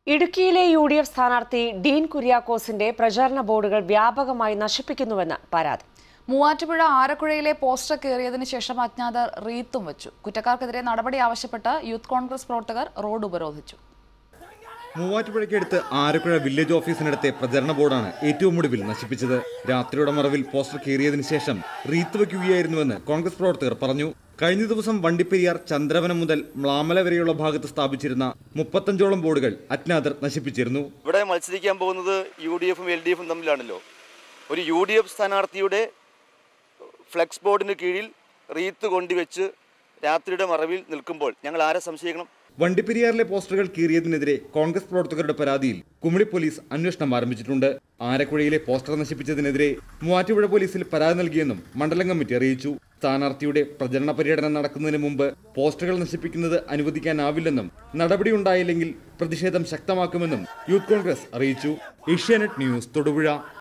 ഇടുക്കിയിലെ U D F സ്ഥാനാർത്ഥി ഡീൻ കുര്യാക്കോസിന്റെ പ്രചാരണ ബോർഡുകൾ വ്യാപകമായി നശിപ്പിക്കുന്നുവെന്ന് പരാതി മൂവാറ്റുപുഴ ആരക്കുഴയിലെ പോസ്റ്റർ കയറിയതിനു ശേഷം അജ്ഞാതർ റീത്തും വെച്ചു കുറ്റക്കാർക്കെതിരെ നടപടി ആവശ്യപ്പെട്ട് യൂത്ത് കോൺഗ്രസ് പ്രവർത്തകർ റോഡ് ഉപരോധിച്ചു മൂവാറ്റുപുഴയ്ക്കടുത്ത് ആരക്കുഴ വില്ലേജ് ഓഫീസിനടുത്തെ പ്രചരണ ബോർഡാണ് ഏറ്റവും ഒടുവിൽ നശിപ്പിച്ചത് രാത്രിയുടെ മറവിൽ പോസ്റ്റർ കീറിയതിനു ശേഷം റീത്ത് വയ്ക്കുകയായിരുന്നുവെന്ന് കോൺഗ്രസ് പ്രവർത്തകർ പറഞ്ഞു കഴിഞ്ഞ ദിവസം വണ്ടിപ്പെരിയാർ ചന്ദ്രവനം മുതൽ മ്ലാമല വരെയുള്ള ഭാഗത്ത് സ്ഥാപിച്ചിരുന്ന മുപ്പത്തഞ്ചോളം ബോർഡുകൾ അജ്ഞാതർ നശിപ്പിച്ചിരുന്നു ഇവിടെ മത്സരിക്കാൻ പോകുന്നത് യു ഡി എഫും എൽ ഡി എഫും തമ്മിലാണല്ലോ ഒരു യു ഡി എഫ് സ്ഥാനാർത്ഥിയുടെ ഫ്ലെക്സ് ബോർഡിന് കീഴിൽ റീത്ത് കൊണ്ടുവച്ച് രാത്രിയുടെ മറവിൽ നിൽക്കുമ്പോൾ ഞങ്ങൾ ആരെ സംശയിക്കണം വണ്ടിപ്പെരിയാറിലെ പോസ്റ്ററുകൾ കീറിയതിനെതിരെ കോൺഗ്രസ് പ്രവർത്തകരുടെ പരാതിയിൽ കുമിളി പോലീസ് അന്വേഷണം ആരംഭിച്ചിട്ടുണ്ട് ആരക്കുഴയിലെ പോസ്റ്റർ നശിപ്പിച്ചതിനെതിരെ മൂവാറ്റുപുഴ പോലീസിൽ പരാതി നൽകിയെന്നും മണ്ഡലം കമ്മിറ്റി അറിയിച്ചു സ്ഥാനാർത്ഥിയുടെ പ്രചരണ പര്യടനം നടക്കുന്നതിന് മുമ്പ് പോസ്റ്ററുകൾ നശിപ്പിക്കുന്നത് അനുവദിക്കാനാവില്ലെന്നും നടപടിയുണ്ടായില്ലെങ്കിൽ പ്രതിഷേധം ശക്തമാക്കുമെന്നും യൂത്ത് കോൺഗ്രസ് അറിയിച്ചു ഏഷ്യാനെറ്റ് ന്യൂസ് തൊടുപുഴ